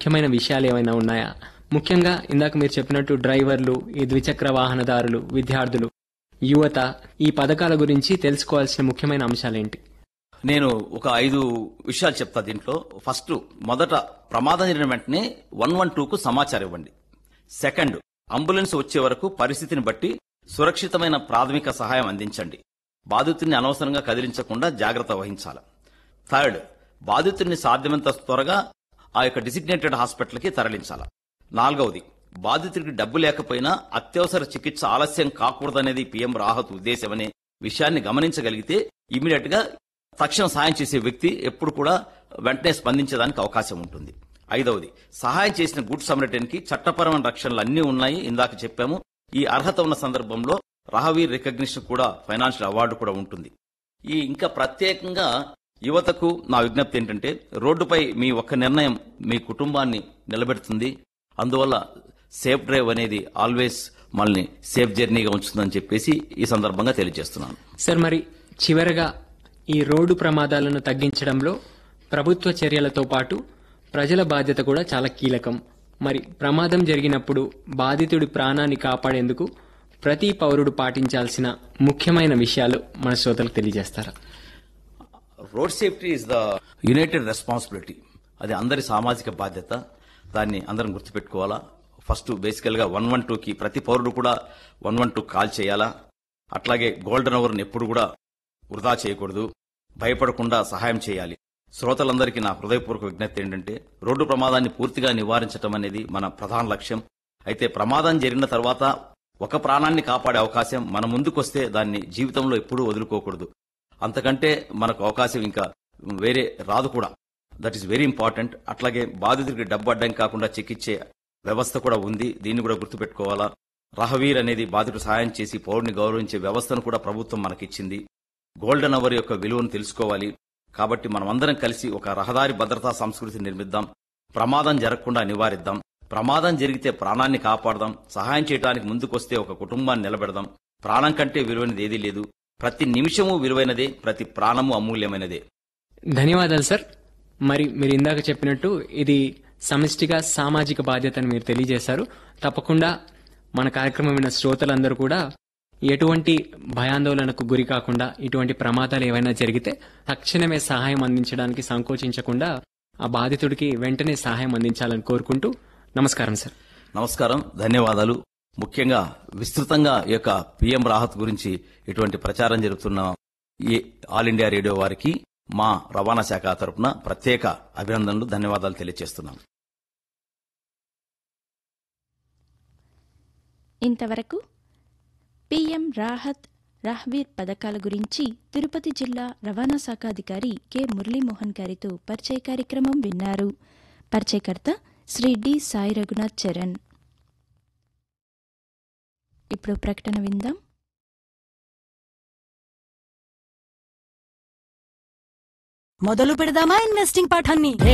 ముఖ్యమైన విషయాలు ఏమైనా ఉన్నాయా ముఖ్యంగా ఇందాక మీరు చెప్పినట్టు డ్రైవర్లు ఈ ద్విచక్ర వాహనదారులు విద్యార్థులు యువత ఈ పథకాల గురించి తెలుసుకోవాల్సిన ముఖ్యమైన అంశాలేంటి నేను ఒక ఐదు విషయాలు చెప్తా దీంట్లో ఫస్ట్ మొదట ప్రమాదం జరిగిన వెంటనే వన్ వన్ టూకు సమాచారం ఇవ్వండి సెకండ్ అంబులెన్స్ వచ్చే వరకు పరిస్థితిని బట్టి సురక్షితమైన ప్రాథమిక సహాయం అందించండి బాధితుడిని అనవసరంగా కదిలించకుండా జాగ్రత్త వహించాలి థర్డ్ బాధితుడిని సాధ్యమైనంత త్వరగా ఆ యొక్క డిసిగ్నేటెడ్ హాస్పిటల్కి తరలించాలి నాలుగవది బాధితుడికి డబ్బు లేకపోయినా అత్యవసర చికిత్స ఆలస్యం కాకూడదనేది పీఎం రాహత్ ఉద్దేశం అనే విషయాన్ని గమనించగలిగితే ఇమీడియట్ గా తక్షణ సాయం చేసే వ్యక్తి ఎప్పుడు కూడా వెంటనే స్పందించడానికి అవకాశం ఉంటుంది ఐదవది సహాయం చేసిన గుడ్ సమరటన్ కి చట్టపరమైన రక్షణలు అన్ని ఉన్నాయి ఇందాక చెప్పాము ఈ అర్హత ఉన్న సందర్భంలో రహవీర్ రికగ్నిషన్ కూడా ఫైనాన్షియల్ అవార్డు కూడా ఉంటుంది ఈ ఇంకా ప్రత్యేకంగా యువతకు నా విజ్ఞప్తి ఏంటంటే రోడ్డుపై మీ ఒక్క నిర్ణయం మీ కుటుంబాన్ని నిలబెడుతుంది అందువల్ల సేఫ్ డ్రైవ్ అనేది ఆల్వేస్ మనల్ని సేఫ్ జర్నీగా ఉంచుతుందని చెప్పేసి ఈ సందర్భంగా తెలియజేస్తున్నాను సార్ మరి చివరగా ఈ రోడ్డు ప్రమాదాలను తగ్గించడంలో ప్రభుత్వ చర్యలతో పాటు ప్రజల బాధ్యత కూడా చాలా కీలకం మరి ప్రమాదం జరిగినప్పుడు బాధితుడి ప్రాణాన్ని కాపాడేందుకు ప్రతి పౌరుడు పాటించాల్సిన ముఖ్యమైన విషయాలు మన శ్రోతలకు తెలియజేస్తారా road safety is the united responsibility అది అందరి సామాజిక బాధ్యత దాన్ని అందరం గుర్తుపెట్టుకోవాలా ఫస్ట్ బేసికల్ గా వన్ వన్ టూకి ప్రతి పౌరుడు కూడా వన్ వన్ టూ కాల్ చేయాలా అట్లాగే గోల్డెన్ అవర్ని ఎప్పుడు కూడా వృధా చేయకూడదు భయపడకుండా సహాయం చేయాలి శ్రోతలందరికీ నా హృదయపూర్వక విజ్ఞప్తి ఏంటంటే రోడ్డు ప్రమాదాన్ని పూర్తిగా నివారించడం అనేది మన ప్రధాన లక్ష్యం అయితే ప్రమాదం జరిగిన తర్వాత ఒక ప్రాణాన్ని కాపాడే అవకాశం మన ముందుకొస్తే దాన్ని జీవితంలో ఎప్పుడూ వదులుకోకూడదు అంతకంటే మనకు అవకాశం ఇంకా వేరే రాదు కూడా దట్ ఈస్ వెరీ ఇంపార్టెంట్ అట్లాగే బాధితుడికి డబ్బు అడ్డం కాకుండా చికిత్సే వ్యవస్థ కూడా ఉంది దీన్ని కూడా గుర్తుపెట్టుకోవాలా రహవీర్ అనేది బాధితుడు సహాయం చేసి పౌరుని గౌరవించే వ్యవస్థను కూడా ప్రభుత్వం మనకిచ్చింది గోల్డెన్ అవర్ యొక్క విలువను తెలుసుకోవాలి కాబట్టి మనమందరం కలిసి ఒక రహదారి భద్రతా సంస్కృతిని నిర్మిద్దాం ప్రమాదం జరగకుండా నివారిద్దాం ప్రమాదం జరిగితే ప్రాణాన్ని కాపాడదాం సహాయం చేయడానికి ముందుకొస్తే ఒక కుటుంబాన్ని నిలబెడదాం ప్రాణం కంటే విలువైనది ఏదీ లేదు ప్రతి నిమిషము విలువైనదే ప్రతి ప్రాణము అమూల్యమైనదే ధన్యవాదాలు సార్ మరి మీరు ఇందాక చెప్పినట్టు ఇది సమిష్టిగా సామాజిక బాధ్యతని మీరు తెలియజేశారు తప్పకుండా మన కార్యక్రమం విన్న శ్రోతలందరూ కూడా ఎటువంటి భయాందోళనకు గురి కాకుండా ఇటువంటి ప్రమాదాలు ఏవైనా జరిగితే తక్షణమే సహాయం అందించడానికి సంకోచించకుండా ఆ బాధితుడికి వెంటనే సహాయం అందించాలని కోరుకుంటూ నమస్కారం సార్ నమస్కారం ధన్యవాదాలు ముఖ్యంగా విస్తృతంగా ఈ యొక్క పిఎం రాహత్ గురించి ఇటువంటి ప్రచారం జరుగుతున్న ఈ ఆల్ ఇండియా రేడియో వారికి మా రవాణా శాఖ తరపున ప్రత్యేక అభినందనలు ధన్యవాదాలు తెలియజేస్తున్నాం ఇంతవరకు పీఎం రాహత్ రాహ్వీర్ పథకాల గురించి తిరుపతి జిల్లా రవాణా శాఖ అధికారి కె మురళీమోహన్ గారితో పరిచయ కార్యక్రమం విన్నారు పరిచయకర్త శ్రీ డి సాయి రఘునాథ్ చరణ్ ఇప్పుడు ప్రకటన విందాం మొదలు పెడదామా ఇన్వెస్టింగ్ పాఠాన్ని